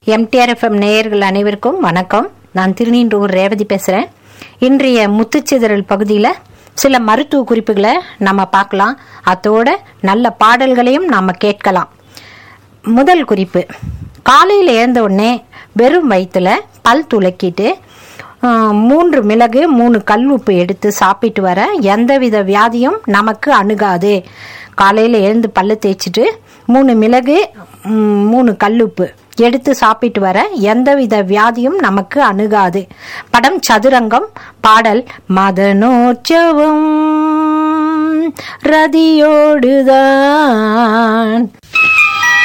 MTR FM நேயர்கள் அனைவருக்கும் வணக்கம் நான் திருநீன்றூர் ரேவதி பேசுகிறேன் இன்றைய முத்துச்சிதறல் பகுதியில் சில மருத்துவ குறிப்புகளை நம்ம பார்க்கலாம் அதோட நல்ல பாடல்களையும் நாம் கேட்கலாம் முதல் குறிப்பு காலையில் எழுந்த உடனே வெறும் வயிற்றுல பல் துளக்கிட்டு ஆ, மூன்று மிளகு மூணு கல் உப்பு எடுத்து சாப்பிட்டு வர எந்தவித வியாதியும் நமக்கு அணுகாது காலையில் எழுந்து பல்லு தேய்ச்சிட்டு மூணு மிளகு ம், மூணு கல்லுப்பு எடுத்து சாப்பிட்டு வர எந்தவித வியாதியும் நமக்கு அணுகாது படம் சதுரங்கம் பாடல் மதனோற்சவம் ரதியோடுதான்